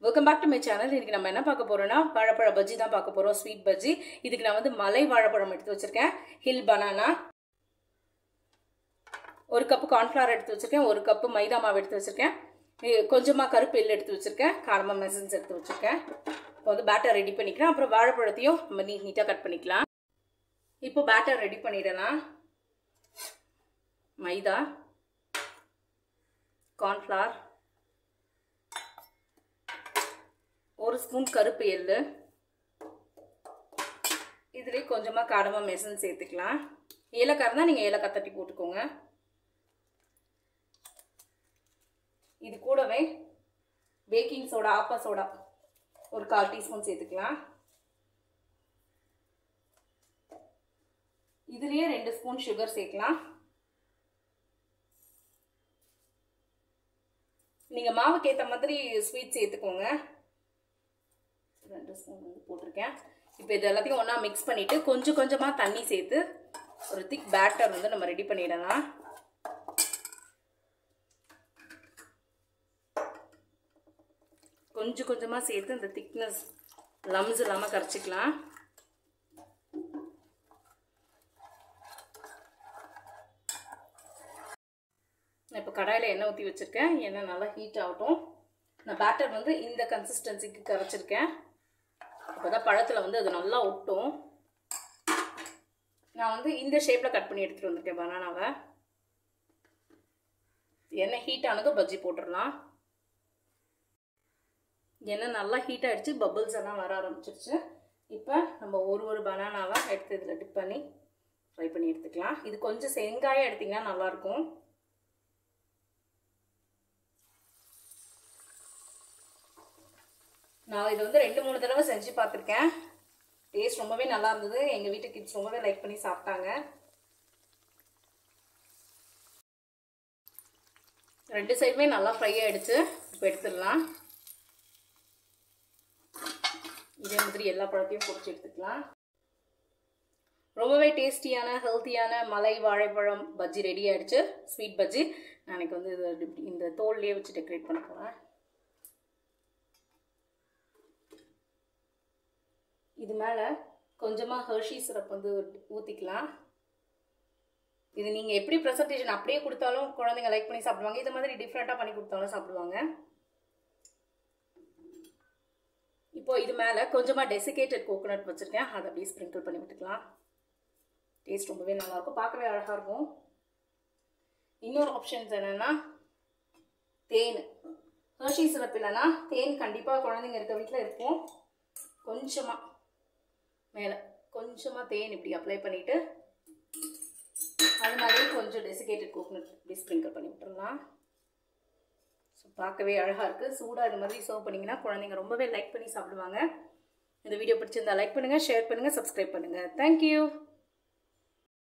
welcome back to my channel இன்னைக்கு நம்ம என்ன பார்க்க போறோம்னா வாழைப்பழ பஜ்ஜி தான் பார்க்க போறோம் ஸ்வீட் பஜ்ஜி இதுக்கு நான் வந்து மலை வாழைப்பழம் எடுத்து வச்சிருக்கேன் ஹில் பனானா ஒரு கப்பு கார்ன்ஃப்ளவர் எடுத்து வச்சிருக்கேன் ஒரு கப்பு மைதா மாவு எடுத்து வச்சிருக்கேன் இ- கொஞ்சமா கருப்பு எள்ளு எடுத்து வச்சிருக்கேன் காரமா மெசன்ஸ் எடுத்து வச்சிருக்கேன் இப்போ வந்து பேட்டர் ரெடி பண்ணிக்கிறேன் அப்புறம் வாழைப்பழத்தையும் நம்ம நீட் நீட்டாக கட் பண்ணிக்கலாம் இப்போ பேட்டர் ரெடி பண்ணிடலாம் மைதா கார்ன்ஃப்ளவர் ஒரு ஸ்பூன் கருப்பு எள்ளு இதுலேயே கொஞ்சமாக காடமாக மெசன் சேர்த்துக்கலாம் ஏலக்காய் இருந்தால் நீங்கள் ஏலக்காய் தட்டி போட்டுக்கோங்க இது கூடவே பேக்கிங் சோடா ஆப்பா சோடா ஒரு கால் டீஸ்பூன் சேர்த்துக்கலாம் இதுலேயே ரெண்டு ஸ்பூன் சுகர் சேர்க்கலாம் நீங்கள் மாவுக்கு ஏற்ற மாதிரி ஸ்வீட் சேர்த்துக்கோங்க ரெண்டு ஸ்பூன் வந்து போட்டிருக்கேன் இப்போ இது எல்லாத்தையும் ஒன்றா மிக்ஸ் பண்ணிவிட்டு கொஞ்சம் கொஞ்சமாக தண்ணி சேர்த்து ஒரு திக் பேட்டர் வந்து நம்ம ரெடி பண்ணிடலாம் கொஞ்சம் கொஞ்சமாக சேர்த்து இந்த திக்னஸ் லம்ஸ் இல்லாமல் கரைச்சிக்கலாம் நான் இப்போ கடாயில் எண்ணெய் ஊற்றி வச்சுருக்கேன் எண்ணெய் நல்லா ஹீட் ஆகட்டும் நான் பேட்டர் வந்து இந்த கன்சிஸ்டன்சிக்கு கரைச்சிருக்கேன் அப்போ தான் பழத்தில் வந்து அது நல்லா ஒட்டும் நான் வந்து இந்த ஷேப்பில் கட் பண்ணி எடுத்துகிட்டு வந்திருக்கேன் பனானாவை எண்ணெய் ஹீட் ஆனதும் பஜ்ஜி போட்டுடலாம் எண்ணெய் நல்லா ஹீட் ஆகிடுச்சு பபிள்ஸ் எல்லாம் வர ஆரம்பிச்சிருச்சு இப்போ நம்ம ஒரு ஒரு பனானாவை எடுத்து இதில் டிப் பண்ணி ஃப்ரை பண்ணி எடுத்துக்கலாம் இது கொஞ்சம் செங்காயம் எடுத்திங்கன்னா நல்லாயிருக்கும் நான் இது வந்து ரெண்டு மூணு தடவை செஞ்சு பார்த்துருக்கேன் டேஸ்ட் ரொம்பவே நல்லா இருந்தது எங்கள் வீட்டு கிட்ஸ் ரொம்பவே லைக் பண்ணி சாப்பிட்டாங்க ரெண்டு சைடுமே நல்லா ஃப்ரை ஆகிடுச்சு இப்போ எடுத்துடலாம் இதே மாதிரி எல்லா பழத்தையும் பொரிச்சு எடுத்துக்கலாம் ரொம்பவே டேஸ்டியான ஹெல்த்தியான மலை வாழைப்பழம் பஜ்ஜி ரெடி ஆயிடுச்சு ஸ்வீட் பஜ்ஜி நான் எனக்கு வந்து இது இப்படி இந்த தோல்லையே வச்சு டெக்கரேட் பண்ண போகிறேன் இது மேலே கொஞ்சமாக ஹர்ஷி சிரப் வந்து ஊற்றிக்கலாம் இது நீங்கள் எப்படி ப்ரெசன்டேஷன் அப்படியே கொடுத்தாலும் குழந்தைங்க லைக் பண்ணி சாப்பிடுவாங்க இது மாதிரி டிஃப்ரெண்ட்டாக பண்ணி கொடுத்தாலும் சாப்பிடுவாங்க இப்போ இது மேலே கொஞ்சமாக டெசிகேட்டட் கோகோனட் வச்சுருக்கேன் அதை அப்படியே ஸ்ப்ரிங்கிள் பண்ணி விட்டுக்கலாம் டேஸ்ட் ரொம்பவே நல்லாயிருக்கும் பார்க்கவே அழகாக இருக்கும் இன்னொரு ஆப்ஷன்ஸ் என்னென்னா தேன் ஹர்ஷி சிரப் இல்லைன்னா தேன் கண்டிப்பாக குழந்தைங்க இருக்க வீட்டில் இருக்கும் கொஞ்சமாக மேலே கொஞ்சமாக தேன் இப்படி அப்ளை பண்ணிவிட்டு அது மாதிரியே கொஞ்சம் டெசிகேட்டட் கோகோனட் இப்படி ஸ்ப்ரிங்கிள் பண்ணி விட்டுறலாம் ஸோ பார்க்கவே அழகாக இருக்குது சூடாக இது மாதிரி சர்வ் பண்ணிங்கன்னா குழந்தைங்க ரொம்பவே லைக் பண்ணி சாப்பிடுவாங்க இந்த வீடியோ பிடிச்சிருந்தா லைக் பண்ணுங்கள் ஷேர் பண்ணுங்கள் சப்ஸ்கிரைப் பண்ணுங்கள் தேங்க்யூ